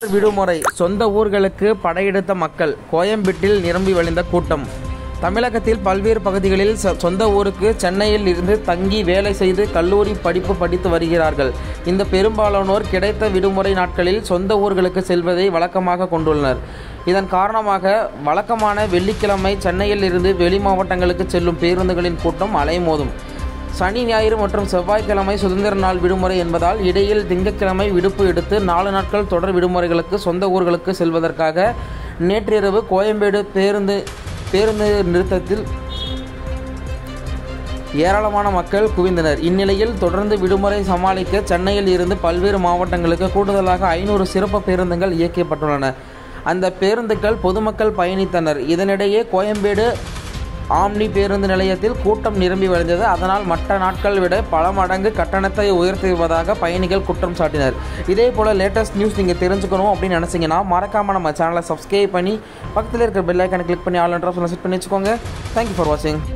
விடுமுறை சொந்த ஊர்களுக்கு படையெடுத்த மக்கள் கோயம்பேட்டில் நிரம்பி வழிந்த கூட்டம் தமிழகத்தில் பல்வேறு பகுதிகளில் சொ- சொந்த ஊருக்கு சென்னையில் இருந்து தங்கி வேலை செய்து கல்லூரி படிப்பு படித்து வருகிறார்கள் இந்த பெரும்பாலானோர் கிடைத்த விடுமுறை நாட்களில் சொந்த ஊர்களுக்கு செல்வதை வழக்கமாக கொண்டுள்ளனர் இதன் காரணமாக வழக்கமான வெள்ளிக்கிழமை சென்னையில் இருந்து வெளி மாவட்டங்களுக்கு செல்லும் பேருந்துகளின் கூட்டம் அலைமோதும் சனி ஞாயிறு மற்றும் செவ்வாய்க்கிழமை சுதந்திர நாள் விடுமுறை என்பதால் இடையில் திங்கட்கிழமை விடுப்பு எடுத்து நாலு நாட்கள் தொடர் விடுமுறைகளுக்கு சொந்த ஊர்களுக்கு செல்வதற்காக நேற்றிரவு கோயம்பேடு பேருந்து பேருந்து நிறுத்தத்தில் ஏராளமான மக்கள் குவிந்தனர் இந்நிலையில் தொடர்ந்து விடுமுறை சமாளிக்க சென்னையில் இருந்து பல்வேறு மாவட்டங்களுக்கு கூடுதலாக ஐநூறு சிறப்பு பேருந்துகள் இயக்கப்பட்டுள்ளன அந்த பேருந்துகள் பொதுமக்கள் பயணித்தனர் இதனிடையே கோயம்பேடு ஆம்னி பேருந்து நிலையத்தில் கூட்டம் நிரம்பி வழிந்தது அதனால் மற்ற நாட்கள் விட பல மடங்கு கட்டணத்தை உயர்த்திவதாக பயணிகள் குற்றம் சாட்டினர் இதே போல் லேட்டஸ்ட் நியூஸ் நீங்கள் தெரிஞ்சுக்கணும் அப்படின்னு நினச்சிங்கன்னா மறக்காமல் நம்ம சேனலை சப்ஸ்கிரைப் பண்ணி பக்கத்தில் இருக்கிற பெல் ஐக்கானை கிளிக் பண்ணி ஆல் என்ற செட் பண்ணி வச்சுக்கோங்க தேங்க்யூ ஃபார் வாட்சிங்